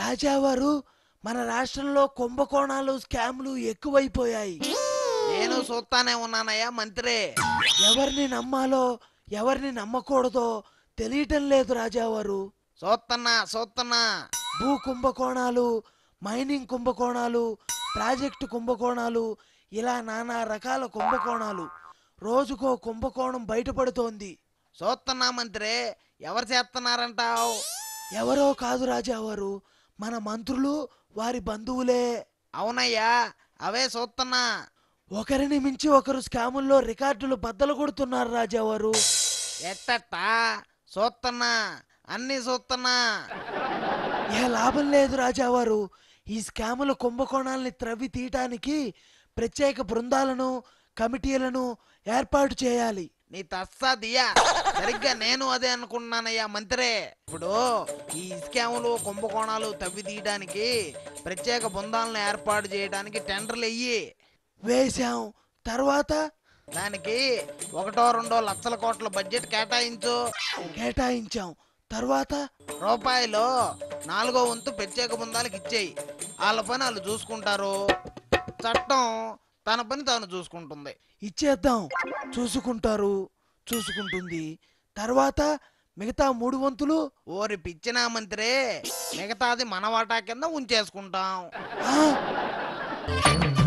రాజావారు మన రాష్ట్రంలో కుంభకోణాలు స్కామ్లు ఎక్కువైపోయాయి నేను చూస్తానే ఉన్నానయ్యా మంత్రి ఎవరిని నమ్మాలో ఎవరిని నమ్మకూడదో తెలియటం లేదు రాజావారు చూస్తున్నా చూస్తున్నా భూ కుంభకోణాలు మైనింగ్ కుంభకోణాలు ప్రాజెక్టు కుంభకోణాలు ఇలా నానా రకాల కుంభకోణాలు రోజుకో కుంభకోణం బయటపడుతోంది చూస్తున్నా మంత్రి ఎవరు చేస్తున్నారంటావు ఎవరో కాదు రాజావారు మన మంత్రులు వారి బంధువులే అవునయ్యా అవే చూస్తున్నా ఒకరిని మించి ఒకరు స్కాముల్లో రికార్డులు బద్దలు కొడుతున్నారు రాజావారు ఎట్టట్టా చూస్తున్నా అన్ని చూస్తున్నా ఏ లాభం లేదు రాజావారు ఈ స్కాముల కుంభకోణాల్ని త్రవ్వి తీయటానికి ప్రత్యేక బృందాలను కమిటీలను ఏర్పాటు చేయాలి నీ తస్సా దియా సరిగ్గా నేను అదే అనుకున్నానయ్యా మంత్రి ఇప్పుడు ఈ స్కాములు కుంభకోణాలు తవ్వి తీయడానికి ప్రత్యేక బృందాలను ఏర్పాటు చేయడానికి టెండర్లు వెయ్యి వేశాం తర్వాత దానికి ఒకటో రెండో లక్షల కోట్ల బడ్జెట్ కేటాయించు కేటాయించాం తర్వాత రూపాయలు నాలుగో వంతు ప్రత్యేక బృందాలకు ఇచ్చేయి వాళ్ళ పని వాళ్ళు చూసుకుంటారు చట్టం తన పని తాను చూసుకుంటుంది ఇచ్చేద్దాం చూసుకుంటారు చూసుకుంటుంది తర్వాత మిగతా మూడు వంతులు ఓరి పిచ్చినా మంత్రి మిగతాది మన వాటా కింద ఉంచేసుకుంటాం ఆ,